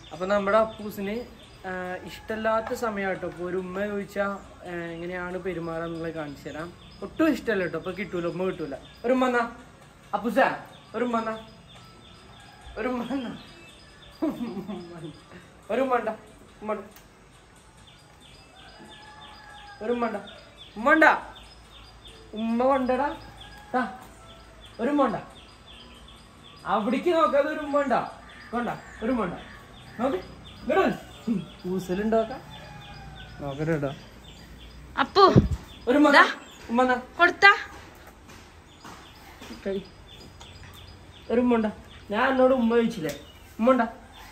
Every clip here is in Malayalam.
അപ്പൊ നമ്മുടെ അപ്പൂസിന് ആ, ഇഷ്ടമില്ലാത്ത സമയം കേട്ടോ ഇപ്പൊ ഒരു ഉമ്മ ചോദിച്ചാ ആ, എങ്ങനെയാണ് പെരുമാറുക എന്നുള്ളത് കാണിച്ചു തരാം ഒട്ടും ഇഷ്ടമല്ല കേട്ടോ ഇപ്പൊ കിട്ടൂല ഉമ്മ കിട്ടൂല ഒരു ഉമ്മ എന്നാ അപ്പൂസ ഒരു ഉമ്മ എന്നാ ഒരു ഉമ്മ എന്നാ ഒരു ഉമ്മ ഉണ്ടാ ഉമ്മ ഉണ്ട്. ഒരു ഉമ്മ ഉണ്ടാ ഉമ്മ ഉണ്ടാ ഉമ്മ കൊണ്ടടാ ദാ, ഒരു ഉമ്മ ഉണ്ടാ അവിടേക്ക് നോക്കാതെ ഒരു ഉമ്മ ഉണ്ടാ കൊണ്ട ഒരു ഉമ്മ ഉണ്ടാ നോക്ക് കൂസലുണ്ടോക്ക നോക്കട്ടെ കേട്ടോ അപ്പു ഒരു ഉമ്മ ദാ. ഉമ്മ എന്നാ കൊടുത്താ കഴി ഒരു ഉമ്മ ഉണ്ടാ ഞാൻ എന്നോട് ഉമ്മ ചോദിച്ചില്ലേ ഉമ്മ ഉണ്ടാ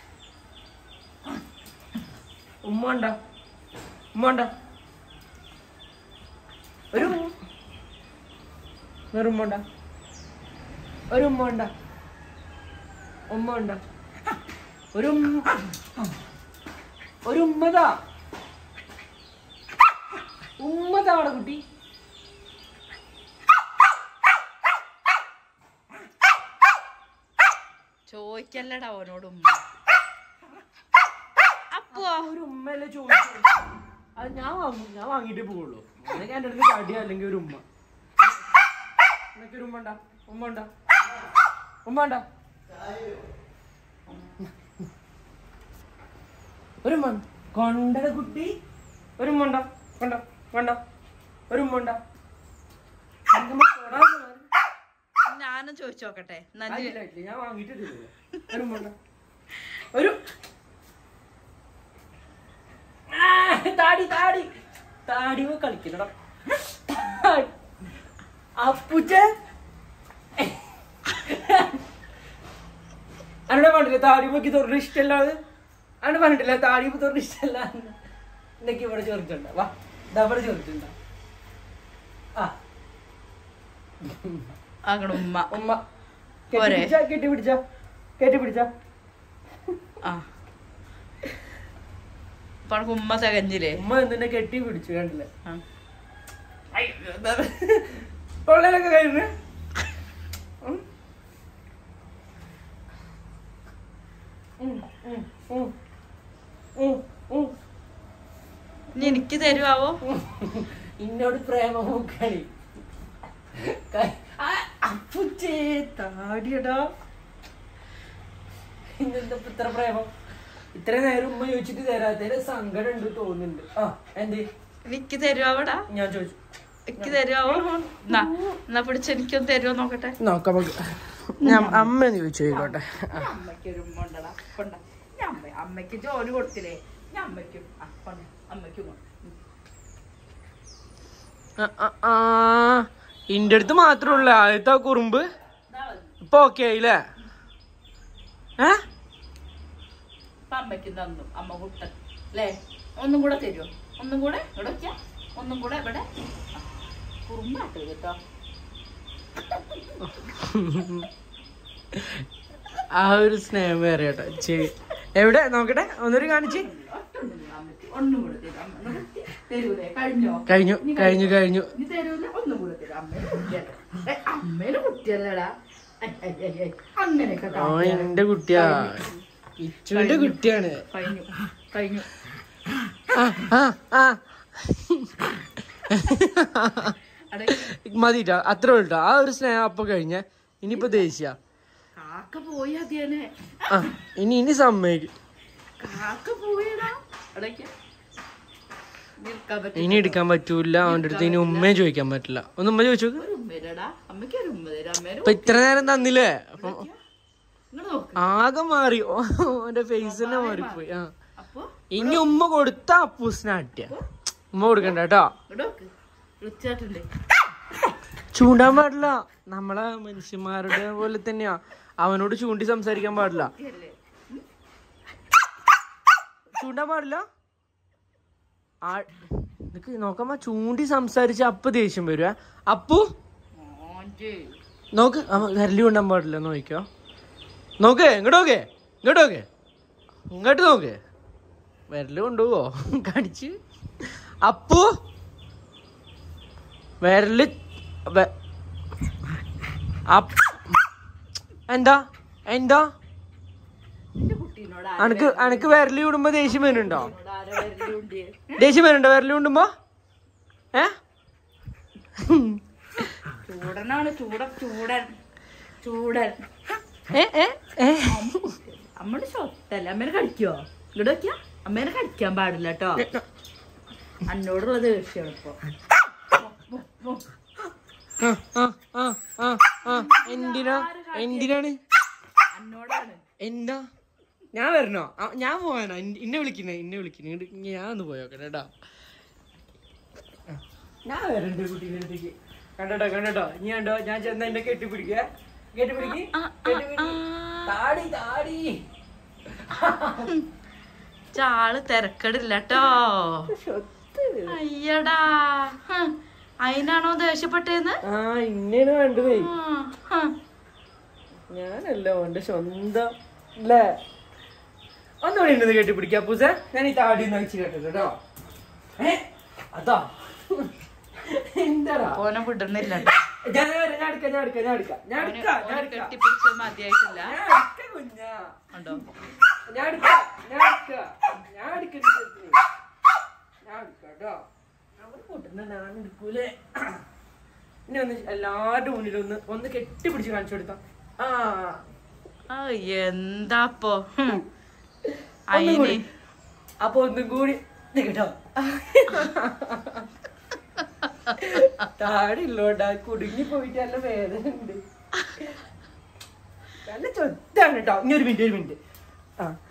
ഉമ്മ ഉണ്ടാ ഉമ്മ ഉണ്ടാ ഒരു ഒരു ഉമ്മ ഉണ്ടാ ഒരു ഉമ്മ ഉണ്ടാ ഉമ്മ ഉണ്ടാ ഒരു ഉമ്മ ഒരു ഉമ്മതാ ഉമ്മതാ അവിടെ കുട്ടി ചോദിക്കല്ലടാ അവനോട് ഉമ്മ അപ്പു ഒരു ഉമ്മയല്ലേ ചോദിച്ചു അത് ഞാൻ വാങ്ങും ഞാൻ വാങ്ങിട്ടേ പോവുള്ളൂ അല്ലെങ്കിൽ എൻ്റെ അടുത്ത് കടിയ അല്ലെങ്കിൽ ഒരു ഉമ്മ നിനക്ക് ഒരു ഉമ്മ ഉണ്ടാ ഉമ്മ ഉണ്ടാ ഉമ്മ ഉണ്ടാ ഒരു ഉമ്മ കൊണ്ടട കുട്ടി ഒരു ഉമ്മ ഉണ്ടാ കൊണ്ട കൊണ്ട ഒരു ഉമ്മ ഉണ്ടാ എനിക്കുമ്മ തൊടാൻ പോണാ. ഞാനും ചോദിച്ചു നോക്കട്ടെ എന്നാ ഇജ്ജ് ആയിട്ടില്ല, ആയിട്ടില്ല. ഞാൻ വാങ്ങിയിട്ട് തരുള്ളൂ. ഒരു ഉമ്മ ഉണ്ടാ. ഒരു ആ, താടി താടി താടി പോയി കളിക്കണടാ അപ്പുച്ച അവിടെ പറഞ്ഞില്ല താടി പോക്കി തൊറിന് ഇഷ്ടമല്ല അത് അവിടെ പറഞ്ഞിട്ടില്ല താടി പോയി തൊറിന് ഇഷ്ടമല്ല എന്നൊക്കെ ഇവിടെ ചോദിച്ചിട്ടുണ്ട വാ ദാ ഇവിടെ ചോദിച്ചിട്ടുണ്ട ആ അങ്ങട് ഉമ്മ ഉമ്മ പോരെ? കെട്ടി പിടിച്ച കെട്ടി പിടിച്ച കെട്ടി പിടിച്ച ആ അപ്പൊ അനക്ക് ഉമ്മ തികഞ്ഞില്ലേ ഉമ്മ എന്തിനെ കെട്ടി പിടിച്ചു കണ്ടില്ലേ ആ. തൊള്ളയിലൊക്കെ കഴിഞ്ഞു ഇനി എനിക്ക് തരുവാവോ ഇന്നോട് പ്രേമമൊക്കെയാണ് അപ്പുച്ചേ താടിയടാ ഇന്നെന്താ ഇപ്പൊ ഇത്ര പ്രേമം ഇത്ര നേരം ഉമ്മ ചോദിച്ചിട്ട് തരാത്തതിന് സങ്കടം ഉണ്ട് തോന്നുന്നുണ്ട് ആ എന്തേ എനിക്ക് തരുവാവടാ ഞാൻ ചോദിച്ചു എനിക്ക് തരുവാവോ എന്നാ എന്നാ പിടിച്ച് എനിക്കൊന്ന് തരുമോ നോക്കട്ടെ നോക്കാം ഞാൻ അമ്മ ചോദിച്ചു ആയിക്കോട്ടെ അമ്മയ്ക്ക് ഒരു ഉമ്മ ഉണ്ടടാ കൊണ്ട ഞാൻ അമ്മ അമ്മയ്ക്ക് ജോലി കൊടുത്തില്ലേ ഞാൻ അമ്മയ്ക്കും ആ കൊണ്ട അമ്മയ്ക്കും കൊണ്ട. ഇന്റെ അടുത്ത് മാത്രമേ ഉള്ളൂ ആദ്യത്തെ ആ കുറുമ്പ് ഇതാ വന്നു. ഇപ്പൊ ഓക്കെ ആയില്ലേ ഏ ഇപ്പൊ അമ്മയ്ക്കും തന്നു അമ്മ കുട്ടൻ അല്ലേ ഒന്നും കൂടെ തരുമോ ഒന്നും കൂടെ ഇവിടെ വെക്കാം ഒന്നും കൂടെ ഇവിടെ ആ, കുറുമ്പാട്ട് കേട്ടോ ആ ഒരു സ്നേഹം വേറെ കേട്ടോ ശരി എവിടെ നോക്കട്ടെ ഒന്നൊരു കാണിച്ച് ഒട്ടുണ്ടല്ലോ അമ്മയ്ക്ക് ഒന്നും കൂടെ തരും അമ്മ ഒന്ന് കുത്തി. തരൂലേ കഴിഞ്ഞോ കഴിഞ്ഞു കഴിഞ്ഞു കഴിഞ്ഞു നീ തരൂല ഒന്നും കൂടെ തരും അമ്മേനെ കുട്ടിയല്ല ഏ, അമ്മേനെ കുട്ടിയല്ലടാ ഐ, ഐ, ഐ, ഐ. അങ്ങനെയൊക്കെ ഓ കാണിക്കാ. എന്റെ കുട്ടിയാ ഇച്ചുവിന്റെ കുട്ടിയാണ് കഴിഞ്ഞു കഴിഞ്ഞു ആ ആ ആ അടെ മതിട്ടോ അത്ര ഉള്ളൂ ആ ഒരു സ്നേഹം അപ്പൊ കഴിഞ്ഞ ഇനിയിപ്പോ ദേഷ്യ കാക്ക പോയി അതിയനെ ആ ഇനി ഇനി സമ്മതിക്കും കാക്ക പോയടാ അടയ്ക്ക നിൽക്കാൻ പറ്റും ഇനി എടുക്കാൻ പറ്റൂല അവന്റെ അടുത്ത് ഇനി ഉമ്മയെ ചോദിക്കാൻ പറ്റില്ല ഒന്ന് ഉമ്മ ചോദിച്ചു നോക്ക്. ഒരു ഉമ്മേരടാ അമ്മയ്ക്ക് ഒരു ഉമ്മ തരാം അമ്മേരെ ഇപ്പൊ ഇത്ര നേരം തന്നില്ലേ അപ്പൊ ഇങ്ങോട്ട് നോക്ക് ആകെ മാറി ഓ, ഓന്റെ ഫേസ് തന്നെ മാറിപ്പോയി ആ അപ്പൊ ഇനി ഉമ്മ കൊടുത്ത അപ്പൂസിനെ അട്ടിയ ഉമ്മ കൊടുക്കണ്ട കേട്ടോ ഇങ്ങോട്ട് നോക്ക് വിളിച്ചാട്ടുണ്ട് ചൂണ്ടാൻ പാടില്ല നമ്മളെ മനുഷ്യന്മാരുടെ പോലെ തന്നെയാ അവനോട് ചൂണ്ടി സംസാരിക്കാൻ പാടില്ല അല്ലേ ചൂണ്ടാൻ പാടില്ല ആ നിനക്ക് നോക്കാമ ചൂണ്ടി സംസാരിച്ച അപ്പ ദേഷ്യം വരുവേ അപ്പു മോൻ്റെ നോക്ക് അമ്മ വിരലി കൊണ്ടാൻ പാടില്ല നോക്കിക്കോ നോക്ക് ഇങ്ങോട്ട് നോക്കേ ഇങ്ങോട്ട് നോക്കേ ഇങ്ങോട്ട് നോക്ക് വിരല് കൊണ്ടുപോവോ കടിച്ച് അപ്പു വിരല് വെ- അപ്പ്- എന്താ എന്താ എന്റെ കുട്ടീനെ എന്നോട് അനക്ക് അനക്ക് വിരലി വിടുമ്പോ ദേഷ്യം വരുന്നുണ്ടോ എന്നോട് ആരാ വരലുണ്ട് ദേഷ്യം വരുന്നുണ്ടോ വിരലി വിടുമ്പോ ഏ ചൂടനാണ് ചൂട ചൂടൻ ചൂടൻ ഏ ഏ ഏ അമ്മയുടെ സ്വത്തല്ലേ അമ്മേനെ കടിക്കോ ഇവിടെ വെക്കാ അമ്മേനെ കടിക്കാൻ പാടില്ല കേട്ടോ അന്നോടുള്ള ദേഷ്യമാണ് ഇപ്പൊ ആ, ആ, ആ, ആ, ആ. എന്തിനാ എന്തിനാണ് അന്നോടാണ് എന്താ ഞാൻ വരണോ ആ, ഞാൻ പോവാനോ ഇന്ന- ഇന്നെ വിളിക്കുന്നേ ഇന്നെ വിളിക്കുന്നേ ഇങ്ങട് ഞാൻ ഒന്ന് പോയോക്കട്ടെ കേട്ടോ ആ, ഞാൻ വരണ്ട് കുട്ടീൻ്റെ അടുത്തേക്ക് കണ്ടോ കണ്ടോ ഇനി കണ്ടോ ഞാൻ ചെന്ന എന്നെ കെട്ടിപ്പിടിക്ക കെട്ടിപ്പിടിക്ക് കെട്ടിപ്പിടിക്ക്. താടി താടി ചാള് തിരക്കടില്ല കേട്ടോ സ്വത്ത് അയ്യടാ ഹ്. അയിനാണോ ദേഷ്യപ്പെട്ടേന്ന് ആ ഇന്നേണ് വേണ്ടതേ ആ, ഹ. ഞാനല്ല ഓന്റെ സ്വന്തം അല്ലേ ഒന്നുകൂടി ഉണ്ടെന്ന് കെട്ടിപ്പിടിക്കാ പൂസ ഞാൻ ഈ താടി ഒന്ന് വെച്ച് കേട്ടത് കേട്ടോ ഏ അതാ എന്താടാ ഓനെ വിടുന്നില്ല ട്ടോ. ഞാൻ വരാം, ഞാൻ എടുക്കാം ഞാൻ എടുക്കാം ഞാൻ എടുക്കാം ഞാൻ ഓന് എടുക്കാം ഞാൻ ഓനെ എടുക്കാം കെട്ടിപ്പിടിച്ച് മതിയായിട്ടില്ല ഞാൻ എടുക്കാം കുഞ്ഞാ ഉണ്ടോ ഞാൻ എടുക്കാം ഞാൻ എടുക്കാം ഞാൻ എടുക്കുന്നു ഞാൻ എടുക്കാം കേട്ടോ അവര് പൊട്ടുന്ന ഞാൻ എടുക്കൂലേ ഇനി ഒന്ന് എല്ലാവരുടെ മുന്നിൽ ഒന്ന് ഒന്ന് കെട്ടിപ്പിടിച്ച് കാണിച്ചു കൊടുത്താ ആ ആ എന്താപ്പോ ഹും. ഒന്നും കൂടി. അയിന് അപ്പൊ ഒന്നും കൂടി ഇത് കേട്ടോ താടില്ലോണ്ടാ കുടുങ്ങി പോയിട്ട് നല്ല വേദന ഉണ്ട് നല്ല ചൊത്താണ് കേട്ടോ ഇനി ഒരു മിനിറ്റ് ഒരു മിനിറ്റ് ആ